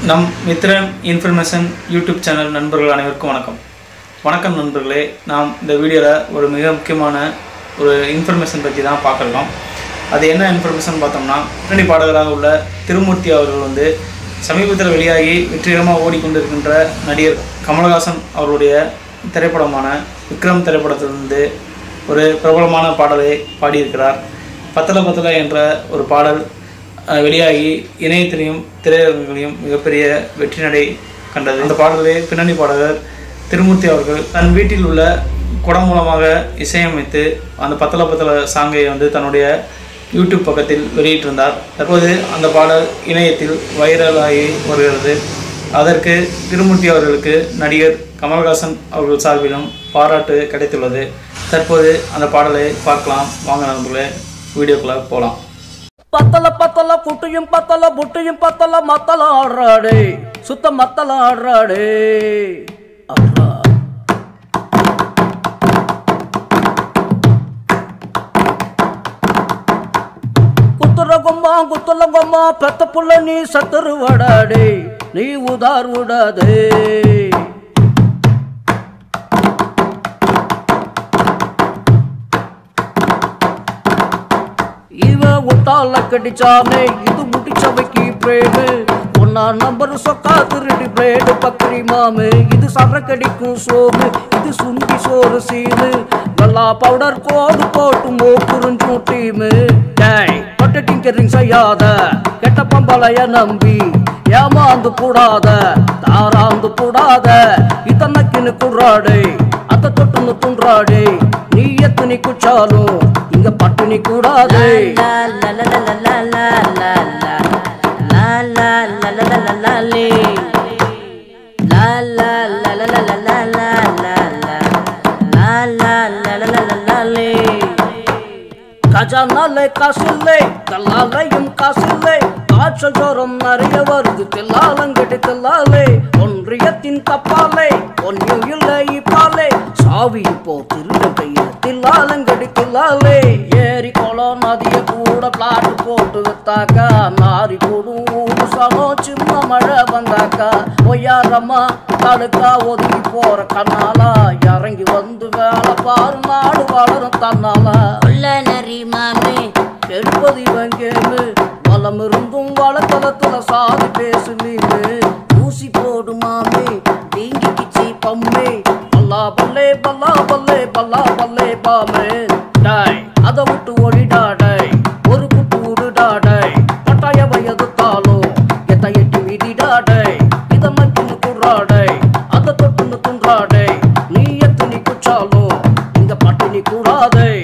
நம் Mithran information YouTube channel நண்பர்கள் அனைவருக்கும் வணக்கம் வணக்கம் நண்பர்களே நாம் இந்த வீடியோவில் ஒரு மிக முக்கியமான ஒரு இன்ஃபர்மேஷன் பற்றி தான் பார்க்குறோம் அது என்ன இன்ஃபர்மேஷன் பார்த்தோம்னா பின்னணி பாடகராக உள்ள திருமூர்த்தி அவர்கள் வந்து சமீபத்தில் வெளியாகி வெற்றிகரமாக ஓடிக்கொண்டிருக்கின்ற நடிகர் கமலஹாசன் அவருடைய திரைப்படமான விக்ரம் திரைப்படத்திலிருந்து ஒரு பிரபலமான பாடலை பாடியிருக்கிறார் பத்தல பத்தல என்ற ஒரு பாடல் அஹ், வெளியாகி இணையத்திலையும் திரையரங்குகளையும் மிகப்பெரிய வெற்றி நடை கண்டது அந்த பாடலை பின்னணி பாடகர் திருமூர்த்தி அவர்கள் தன் வீட்டில் உள்ள குடம் மூலமாக இசையமைத்து அந்த பத்தல பத்தல சாங்கை வந்து தன்னுடைய யூடியூப் பக்கத்தில் வெளியிட்டிருந்தார் தற்போது அந்த பாடல் இணையத்தில் வைரலாகி வருகிறது அதற்கு திருமூர்த்தி அவர்களுக்கு நடிகர் கமல்ஹாசன் அவர்கள் சார்பிலும் பாராட்டு கிடைத்துள்ளது தற்போது அந்த பாடலை பார்க்கலாம் வாங்க நண்பர்களே வீடியோக்குள்ளே போகலாம் பத்தல பத்தல குட்டியும் பத்தல புட்டியும் பத்தல மத்தல ஆடுறாடே சுத்த மத்தல ஆடுறாடே அப்பா. குத்துற கொம்மா குத்துல கொம்மா பெத்த புள்ள நீ சத்துரு வடாடே நீ உதார் விடாதே இவ உட்டால கடிச்சானே இது முடிச்சவைக்கு பிரேடு ஒன்னா நம்பர் சொக்கா திருடி பிரேடு பக்கரி மாமு இது சரக்கடிக்கும் சோறு இது சுண்டி சோறு சீனு நல்லா பவுடர் கோடு போட்டு மோக்குறிஞ்சும் டீமு டேய் தொட்ட டிங்கரிங் செய்யாத கெட்ட பம்பளைய நம்பி ஏமாந்து கூடாத தாராந்து கூடாத இதனக்கின்னு குறாடே அத்த தொட்டுன்னு துன்றாடே நீ எத்தனை குச்சாலும் இங்க பட்டினி கூடாதே கஜானாலே காசில்லை கல்லாலையும் காசில்லை காய்ச்சல் ஜோரம் நிறைய வருது தில்லாலங்கடி தில்லாலே ஒன்றியத்தின் தப்பாலே ஒன்றும் இல்லை இப்பாலே சாவி இப்போ திருட கையில தில்லாலங்கடி தில்லாலே ஏரி குளம் நதிய கூட பிளாட் போட்டு வித்தாக்கா நாரி கூடும் ஊரு சனம் சின்ன மழை வந்தாக்கா ஒய்யாரம்மா தடுக்கா ஒதுங்கி போற கண்ணாலா இறங்கி வந்து வேலை பாரு நாடு வளரும் தன்னாலா உள்ள நரி மாமே கெடுப்பது இவன் கேமு வளம் இருந்தும் வளத்தளத்துல சாதி பேசு நீனு ஊசி போடு மாமே தீங்கிக்கிச்சி பம்மே பல்லா பல்லே பல்லா பல்லே பல்லா பல்லே பாமே டாய் அதை விட்டு ஓடிடா டாய் ஒரு குட்டு விடுடா டாய் பட்டாய வயதுத்தாலும் எத்த எட்டி மீதிடா டாய் இதை மக்கின்னு குர்றாடை அதை தொட்டுன்னு துன்றாடை நீ எத்தனை குச்சாலும் இங்க பட்டினி கூடாதே